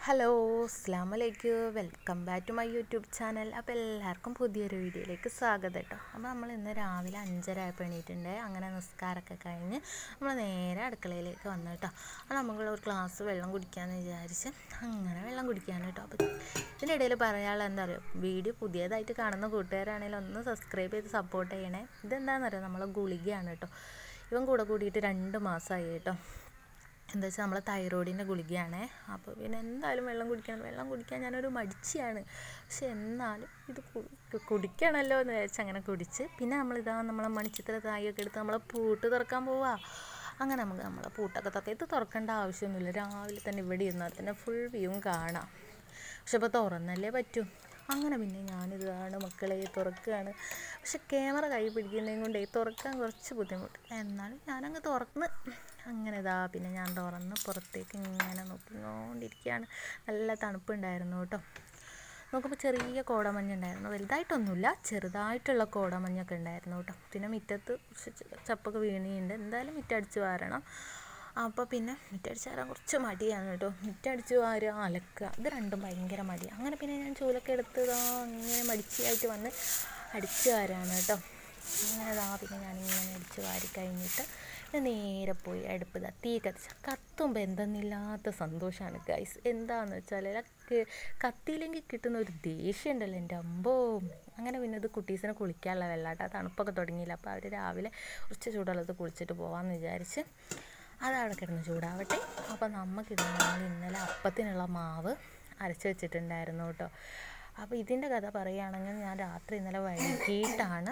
hello അസ്സാം വലൈക്കും welcome back to my YouTube channel അപ്പോൾ എല്ലാവർക്കും പുതിയൊരു വീഡിയോയിലേക്ക് സ്വാഗതം കേട്ടോ അപ്പോൾ നമ്മൾ ഇന്ന് രാവിലെ അഞ്ചര ആയപ്പോൾ എണീറ്റുണ്ട് അങ്ങനെ നിസ്കാരമൊക്കെ കഴിഞ്ഞ് നമ്മൾ നേരെ അടുക്കളയിലേക്ക് വന്നു കേട്ടോ അപ്പോൾ നമുക്ക് ഒരു ഗ്ലാസ് വെള്ളം കുടിക്കാമെന്ന് വിചാരിച്ച് അങ്ങനെ വെള്ളം കുടിക്കാണ് കേട്ടോ അപ്പോൾ ഇതിൻ്റെ ഇടയിൽ പറയാനുള്ള എന്താ പറയുക വീഡിയോ പുതിയതായിട്ട് കാണുന്ന കൂട്ടുകാരാണെങ്കിലും ഒന്ന് സബ്സ്ക്രൈബ് ചെയ്ത് സപ്പോർട്ട് ചെയ്യണേ ഇതെന്താണെന്നറിയാം നമ്മളെ ഗുളികയാണ് കേട്ടോ ഇവൻ കൂടെ കൂടിയിട്ട് രണ്ട് മാസമായി കേട്ടോ എന്താ വെച്ചാൽ നമ്മളെ തൈറോയിഡിൻ്റെ ഗുളികയാണേ അപ്പോൾ പിന്നെ എന്തായാലും വെള്ളം കുടിക്കണം വെള്ളം കുടിക്കാൻ ഞാനൊരു മടിച്ചിയാണ് പക്ഷെ എന്നാലും ഇത് കു- കുടിക്കണമല്ലോ എന്ന് വിചാരിച്ച് അങ്ങനെ കുടിച്ച് പിന്നെ നമ്മളിതാ നമ്മളെ മണിച്ചിത്ര തായൊക്കെ എടുത്ത് നമ്മളെ പൂട്ട് തുറക്കാൻ പോവാ അങ്ങനെ നമുക്ക് നമ്മളെ പൂട്ടൊക്കെ തുറക്കാം ഇത് തുറക്കേണ്ട ആവശ്യമൊന്നുമില്ല രാവിലെ തന്നെ ഇവിടെ ഇരുന്നാൽ തന്നെ ഫുൾ വ്യൂവും കാണാം പക്ഷെ ഇപ്പോൾ തുറന്നല്ലേ പറ്റൂ അങ്ങനെ പിന്നെ ഞാനിതാണ് മക്കളെ തുറക്കുകയാണ് പക്ഷെ ക്യാമറ കൈ പിടിക്കുന്നതും കൊണ്ടേ തുറക്കാൻ കുറച്ച് ബുദ്ധിമുട്ട് എന്നാലും ഞാനങ്ങ് തുറന്ന് അങ്ങനെ ഇതാ പിന്നെ ഞാൻ തുറന്ന് പുറത്തേക്ക് ഇങ്ങനെ നോക്കിക്കൊണ്ടിരിക്കുകയാണ് നല്ല തണുപ്പുണ്ടായിരുന്നു കേട്ടോ നോക്കുമ്പോൾ ചെറിയ കോടമഞ്ഞ് ഉണ്ടായിരുന്നു വലുതായിട്ടൊന്നുമില്ല ചെറുതായിട്ടുള്ള കോടമഞ്ഞൊക്കെ ഉണ്ടായിരുന്നു കേട്ടോ പിന്നെ മുറ്റത്ത് കുറച്ച് ച- ചപ്പൊക്കെ വീണിയുണ്ട് എന്തായാലും മുറ്റടിച്ച് വാരണം അപ്പോൾ പിന്നെ മുറ്റടിച്ച് വാരാൻ കുറച്ച് മടിയാണ് കേട്ടോ മുറ്റടിച്ച് വാരുക അലക്കുക ഇത് രണ്ടും ഭയങ്കര മടിയാണ് അങ്ങനെ പിന്നെ ഞാൻ ചൂലൊക്കെ എടുത്ത് ഇതാ ഇങ്ങനെ മടിച്ചായിട്ട് വന്ന് അടിച്ച് വാരാണ് കേട്ടോ അങ്ങനെ ഇതാ പിന്നെ ഞാനിങ്ങനെ അടിച്ച് വാരി കഴിഞ്ഞിട്ട് ഞാൻ നേരെ പോയി അടുപ്പ് ഇതാ തീ കത്തിച്ച കത്തുമ്പോൾ എന്തെന്നില്ലാത്ത സന്തോഷമാണ് ഗൈസ് എന്താണെന്ന് വെച്ചാൽ കത്തിയില്ലെങ്കിൽ കിട്ടുന്ന ഒരു ദേഷ്യം ഉണ്ടല്ലോ എൻ്റെ അമ്പോ അങ്ങനെ പിന്നെ ഇത് കുട്ടീസിനെ കുളിക്കാനുള്ള വെള്ളാട്ടോ ആ തണുപ്പൊക്കെ തുടങ്ങിയില്ല അപ്പോൾ അവർ രാവിലെ കുറച്ച് ചൂടുള്ളത് കുളിച്ചിട്ട് പോകാമെന്ന് വിചാരിച്ച് അതവിടെ കിടന്ന് ചൂടാവട്ടെ അപ്പോൾ നമുക്കിത് നമ്മൾ ഇന്നലെ അപ്പത്തിനുള്ള മാവ് അരച്ച് വെച്ചിട്ടുണ്ടായിരുന്നു കേട്ടോ അപ്പോൾ ഇതിൻ്റെ കഥ പറയുകയാണെങ്കിൽ ഞാൻ രാത്രി ഇന്നലെ വൈകിട്ടാണ്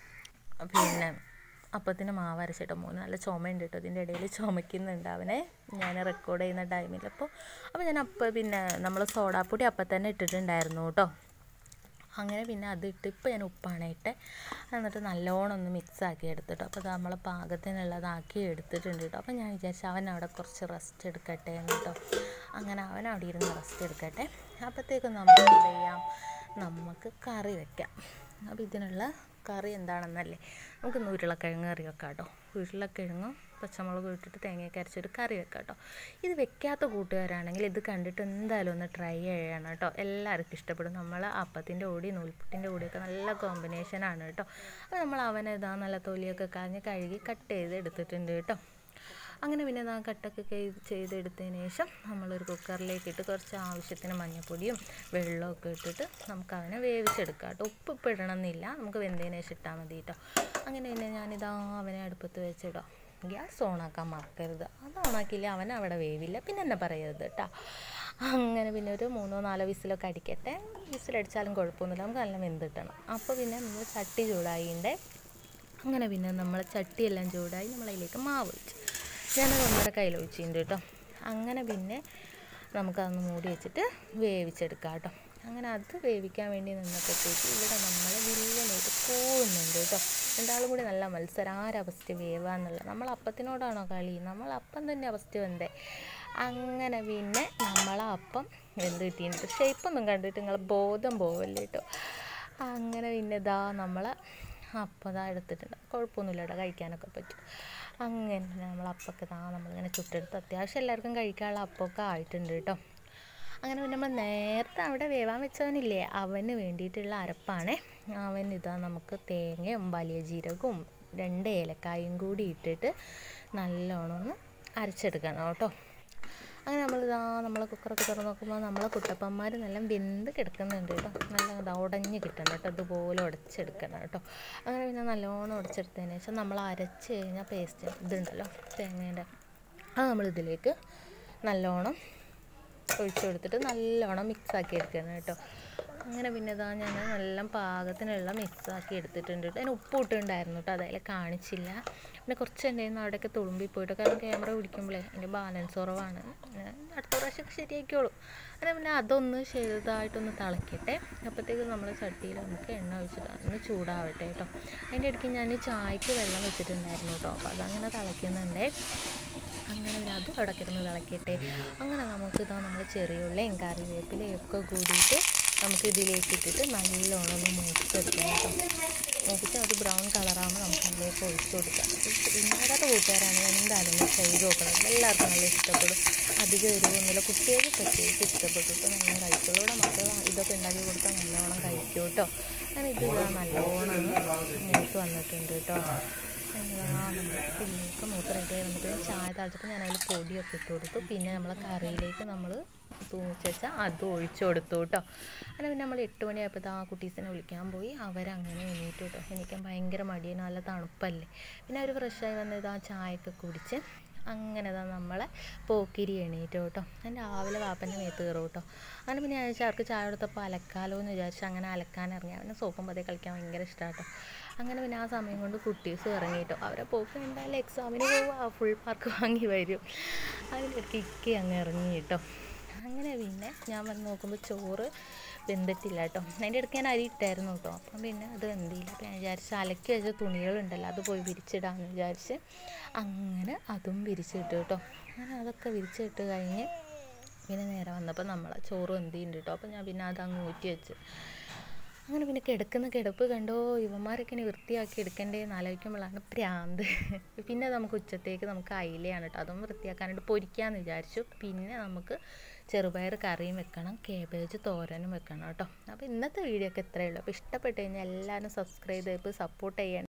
പിന്നെ അപ്പത്തിന് മാവ് അരച്ചിട്ട് മോന് നല്ല ചുമയുണ്ട് കേട്ടോ ഇതിൻ്റെ ഇടയിൽ ചുമയ്ക്കുന്നുണ്ട് അവനെ ഞാൻ റെക്കോർഡ് ചെയ്യുന്ന ടൈമിൽ അപ്പോൾ അപ്പോൾ ഞാൻ അപ്പം പിന്നെ നമ്മൾ സോഡാപ്പൊടി അപ്പം തന്നെ ഇട്ടിട്ടുണ്ടായിരുന്നു കേട്ടോ അങ്ങനെ പിന്നെ അത് ഇട്ട് ഇപ്പോൾ ഞാൻ ഉപ്പാണ് ഇട്ടെ എന്നിട്ട് നല്ലോണം ഒന്ന് മിക്സ് ആക്കി എടുത്തിട്ടോ അപ്പോൾ നമ്മൾ പാകത്തിനുള്ളതാക്കി എടുത്തിട്ടുണ്ട് കേട്ടോ അപ്പോൾ ഞാൻ വിചാരിച്ചു അവൻ അവിടെ കുറച്ച് റെസ്റ്റ് എടുക്കട്ടെ എന്ന് കേട്ടോ അങ്ങനെ അവൻ അവിടെ ഇരുന്ന് റെസ്റ്റ് എടുക്കട്ടെ അപ്പോഴത്തേക്കും നമുക്ക് എന്ത് ചെയ്യാം നമുക്ക് കറി വെക്കാം അപ്പോൾ ഇതിനുള്ള കറി എന്താണെന്നല്ലേ നമുക്ക് ഇന്ന് ഉരുളക്കിഴങ്ങ് കറി വെക്കാം കേട്ടോ ഉരുളക്കിഴങ്ങും പച്ചമുളക് ഇട്ടിട്ട് തേങ്ങയൊക്കെ അരച്ചൊരു കറി വെക്കാം കേട്ടോ ഇത് വെക്കാത്ത കൂട്ടുകാരാണെങ്കിൽ ഇത് കണ്ടിട്ട് എന്തായാലും ഒന്ന് ട്രൈ ചെയ്യണം കേട്ടോ എല്ലാവർക്കും ഇഷ്ടപ്പെടും നമ്മൾ അപ്പത്തിൻ്റെ കൂടി നൂൽപുട്ടിൻ്റെ കൂടിയൊക്കെ നല്ല കോമ്പിനേഷനാണ് കേട്ടോ അപ്പോൾ നമ്മൾ അവനെ ഇതാ നല്ല തൊലിയൊക്കെ കളഞ്ഞ് കഴുകി കട്ട് ചെയ്ത് എടുത്തിട്ടുണ്ട് കേട്ടോ അങ്ങനെ പിന്നെ ഇതാ കട്ടൊക്കെ ചെയ്ത് ചെയ്തെടുത്തതിന് ശേഷം നമ്മളൊരു കുക്കറിലേക്ക് ഇട്ട് കുറച്ച് ആവശ്യത്തിന് മഞ്ഞൾപ്പൊടിയും വെള്ളമൊക്കെ ഇട്ടിട്ട് നമുക്ക് അവനെ വേവിച്ചെടുക്കാം കേട്ടോ ഉപ്പ് ഇപ്പം ഇടണമെന്നില്ല നമുക്ക് വെന്തതിന് ശേഷം ഇട്ടാൽ മതി കേട്ടോ അങ്ങനെ പിന്നെ ഞാനിതാ അവനെ അടുപ്പത്ത് വെച്ചിടാം ഗ്യാസ് ഓണാക്കാൻ മറക്കരുത് അത് ഓണാക്കിയില്ല അവൻ അവിടെ വേവില്ല പിന്നെ എന്നെ പറയരുത് കേട്ടോ അങ്ങനെ പിന്നെ ഒരു മൂന്നോ നാലോ വിസിലൊക്കെ അടിക്കട്ടെ വിസിലടിച്ചാലും കുഴപ്പമൊന്നുമില്ല നമുക്ക് നല്ല വെന്ത് കിട്ടണം അപ്പോൾ പിന്നെ നമ്മൾ ചട്ടി ചൂടായിൻ്റെ അങ്ങനെ പിന്നെ നമ്മൾ ചട്ടിയെല്ലാം ചൂടായി നമ്മളതിലേക്ക് മാവ് ഒഴിച്ചു ഞാനത് ഒന്നര കയ്യിൽ ഒഴിച്ചിട്ടുണ്ട് കേട്ടോ അങ്ങനെ പിന്നെ നമുക്കതൊന്ന് മൂടി വെച്ചിട്ട് വേവിച്ചെടുക്കാം കേട്ടോ അങ്ങനെ അത് വേവിക്കാൻ വേണ്ടി നിന്നപ്പോഴത്തേക്ക് ഇവിടെ നമ്മൾ വില്ലനായിട്ട് പോകുന്നുണ്ട് കേട്ടോ രണ്ടാളും കൂടി നല്ല മത്സരം ആരവസ്ഥ വേവാന്നുള്ളത് നമ്മൾ അപ്പത്തിനോടാണോ കളി നമ്മൾ അപ്പം തന്നെ അവസ്ഥ വന്നേ അങ്ങനെ പിന്നെ നമ്മളെ അപ്പം വെന്ത് കിട്ടിയിട്ടുണ്ട് ഷേപ്പൊന്നും കണ്ടിട്ട് നിങ്ങൾ ബോധം പോവല്ലേ കേട്ടോ അങ്ങനെ പിന്നെ ഇതാ നമ്മൾ അപ്പം ഇതാ എടുത്തിട്ടുണ്ട് കുഴപ്പമൊന്നുമില്ല കേട്ടോ കഴിക്കാനൊക്കെ പറ്റും അങ്ങനെ നമ്മൾ അപ്പമൊക്കെ ഇതാ നമ്മളിങ്ങനെ ചുട്ടെടുത്ത് അത്യാവശ്യം എല്ലാവർക്കും കഴിക്കാനുള്ള അപ്പമൊക്കെ ആയിട്ടുണ്ട് കേട്ടോ അങ്ങനെ പിന്നെ നമ്മൾ നേരത്തെ അവിടെ വേവാൻ വെച്ചവനില്ലേ അവന് വേണ്ടിയിട്ടുള്ള അരപ്പാണേ അവൻ ഇതാ നമുക്ക് തേങ്ങയും വലിയ ജീരകവും രണ്ട് ഏലക്കായും കൂടി ഇട്ടിട്ട് നല്ലോണം ഒന്ന് അരച്ചെടുക്കണം കേട്ടോ അങ്ങനെ നമ്മളിതാ നമ്മളെ കുക്കറൊക്കെ തുറന്ന് നോക്കുമ്പോൾ നമ്മളെ കുട്ടപ്പന്മാർ നല്ല വെന്ത് കിടക്കുന്നുണ്ട് കേട്ടോ നല്ല ഇതാ ഉടഞ്ഞ് കിട്ടണം കേട്ടോ ഇതുപോലെ ഉടച്ചെടുക്കണം കേട്ടോ അങ്ങനെ പിന്നെ നല്ലോണം ഉടച്ചെടുത്തതിന് ശേഷം നമ്മൾ അരച്ച് കഴിഞ്ഞാൽ പേസ്റ്റ് ഇതുണ്ടല്ലോ തേങ്ങേൻ്റെ അത് നമ്മളിതിലേക്ക് നല്ലോണം ഒഴിച്ചു കൊടുത്തിട്ട് നല്ലോണം മിക്സ് ആക്കി എടുക്കണം കേട്ടോ അങ്ങനെ പിന്നെ ഇതാ ഞാൻ നല്ല പാകത്തിനുള്ള മിക്സ് ആക്കി എടുത്തിട്ടുണ്ട് കേട്ടോ അതിന് ഉപ്പ് ഇട്ടുണ്ടായിരുന്നു കേട്ടോ അതിൽ കാണിച്ചില്ല പിന്നെ കുറച്ച് ഉണ്ടായിരുന്നു അവിടെയൊക്കെ തുളുമ്പി പോയിട്ട് കാരണം ക്യാമറ പിടിക്കുമ്പോഴേ അതിൻ്റെ ബാലൻസ് കുറവാണ് ഞാൻ അടുത്ത പ്രാവശ്യമൊക്കെ ശരിയാക്കിയോളും അങ്ങനെ പിന്നെ അതൊന്ന് ചെറുതായിട്ടൊന്ന് തിളക്കട്ടെ അപ്പോഴത്തേക്കും നമ്മൾ ചട്ടിയിൽ നമുക്ക് എണ്ണ ഒഴിച്ചിട്ട് ഒന്ന് ചൂടാവട്ടെ കേട്ടോ അതിൻ്റെ ഇടയ്ക്ക് ഞാൻ ചായക്ക് വെള്ളം വെച്ചിട്ടുണ്ടായിരുന്നു കേട്ടോ അപ്പോൾ അതങ്ങനെ തിളയ്ക്കുന്നുണ്ടേ അങ്ങനെ പിന്നെ അത് അവിടെ കിടന്ന് തിളക്കട്ടെ അങ്ങനെ നമുക്ക് ഇതാ നമ്മൾ ചെറിയ ഉള്ളിയും കറിവേപ്പിലയും ഒക്കെ കൂടിയിട്ട് നമുക്ക് ഇതിലേക്ക് ഇട്ടിട്ട് നല്ലോണം ഒന്ന് മൂപ്പിച്ചെടുക്കാം കേട്ടോ മൂപ്പിച്ച് അത് ബ്രൗൺ കളറാകുമ്പോൾ നമുക്ക് അതിലേക്ക് ഒഴിച്ച് കൊടുക്കാം ഉണ്ടാകാത്ത കൂട്ടുകാരാണ് എന്തായാലും ഒന്ന് ചെയ്ത് നോക്കണം എല്ലാവർക്കും നല്ല ഇഷ്ടപ്പെടും അധികം എരിവൊന്നുമില്ല കുട്ടികൾക്ക് പ്രത്യേകിച്ച് ഇഷ്ടപ്പെട്ടു കേട്ടോ നല്ലോണം കഴിക്കുള്ളൂ ഇവിടെ മക്കൾ ഇതൊക്കെ ഉണ്ടാക്കി കൊടുത്താൽ നല്ലോണം കഴിക്കും കേട്ടോ അങ്ങനെ ഇത് ഇതാ നല്ലോണം മൂത്ത് വന്നിട്ടുണ്ട് കേട്ടോ പിന്നേക്ക് മൂത്ത് റെഡി ആയി വന്നിട്ട് ചായ തളിച്ചപ്പോൾ ഞാൻ അതിൽ പൊടിയൊക്കെ ഇട്ട് കൊടുത്തു പിന്നെ നമ്മളെ കറിയിലേക്ക് നമ്മൾ തൂമിച്ച് വെച്ചാൽ അത് ഒഴിച്ചു കൊടുത്തു കേട്ടോ അങ്ങനെ പിന്നെ നമ്മൾ എട്ട് മണിയായപ്പോൾ ആ കുട്ടീസിനെ വിളിക്കാൻ പോയി അവരങ്ങനെ എണീറ്റു കേട്ടോ എനിക്ക് ഭയങ്കര മടിയാണ് നല്ല തണുപ്പല്ലേ പിന്നെ അവർ ഫ്രഷായി വന്ന് ഇതാ ചായയൊക്കെ കുടിച്ച് അങ്ങനെ ഇതാ നമ്മളെ പോക്കിരി എണീറ്റു കേട്ടോ ഞാൻ രാവിലെ വാപ്പൻ്റെ മേത്ത് കയറും കേട്ടോ അങ്ങനെ പിന്നെ ഞാൻ അവർക്ക് ചായ കൊടുത്തപ്പോൾ അലക്കാലോ എന്ന് വിചാരിച്ചു അങ്ങനെ അലക്കാൻ ഇറങ്ങി അവനെ സോപ്പും പതേ കളിക്കാൻ ഭയങ്കര ഇഷ്ടമാണ് കേട്ടോ അങ്ങനെ പിന്നെ ആ സമയം കൊണ്ട് കുട്ടീസ് ഇറങ്ങി കേട്ടോ അവരെ പോക്ക് എന്തായാലും എക്സാമിന് പോവുക ഫുൾ മാർക്ക് വാങ്ങി വരും അതിലിടയ്ക്ക് ഇക്കി അങ്ങ് ഇറങ്ങി കേട്ടോ അങ്ങനെ പിന്നെ ഞാൻ വന്ന് നോക്കുമ്പോൾ ചോറ് വെന്തിട്ടില്ല കേട്ടോ അതിൻ്റെ ഇടയ്ക്ക് ഞാൻ അരി ഇട്ടായിരുന്നു കേട്ടോ അപ്പം പിന്നെ അത് വെന്തില്ല അപ്പം ഞാൻ വിചാരിച്ച് അലക്കി വെച്ച തുണികളുണ്ടല്ലോ അത് പോയി വിരിച്ചിടാമെന്ന് വിചാരിച്ച് അങ്ങനെ അതും വിരിച്ചിട്ടു കേട്ടോ അങ്ങനെ അതൊക്കെ വിരിച്ചിട്ട് കഴിഞ്ഞ് പിന്നെ നേരെ വന്നപ്പോൾ നമ്മളെ ചോറ് വെന്തിയുണ്ട് കേട്ടോ അപ്പം ഞാൻ പിന്നെ അത് അങ്ങ് ഊറ്റി വെച്ച് അങ്ങനെ പിന്നെ കിടക്കുന്ന കിടപ്പ് കണ്ടോ ഇവന്മാരൊക്കെ ഇനി വൃത്തിയാക്കി എടുക്കണ്ടേന്ന് ആലോചിക്കുമ്പോഴാണ് പ്രാന്ത് പിന്നെ നമുക്ക് ഉച്ചത്തേക്ക് നമുക്ക് അയിലയാണ് കേട്ടോ അതും വൃത്തിയാക്കാനായിട്ട് പൊരിക്കാമെന്ന് വിചാരിച്ചു പിന്നെ നമുക്ക് ചെറുപയർ കറിയും വെക്കണം കേബേജ് തോരനും വെക്കണം കേട്ടോ അപ്പോൾ ഇന്നത്തെ വീഡിയോ ഒക്കെ ഇത്രയേ ഉള്ളൂ അപ്പോൾ ഇഷ്ടപ്പെട്ട് കഴിഞ്ഞാൽ എല്ലാവരും സബ്സ്ക്രൈബ് ചെയ്ത് സപ്പോർട്ട് ചെയ്യണം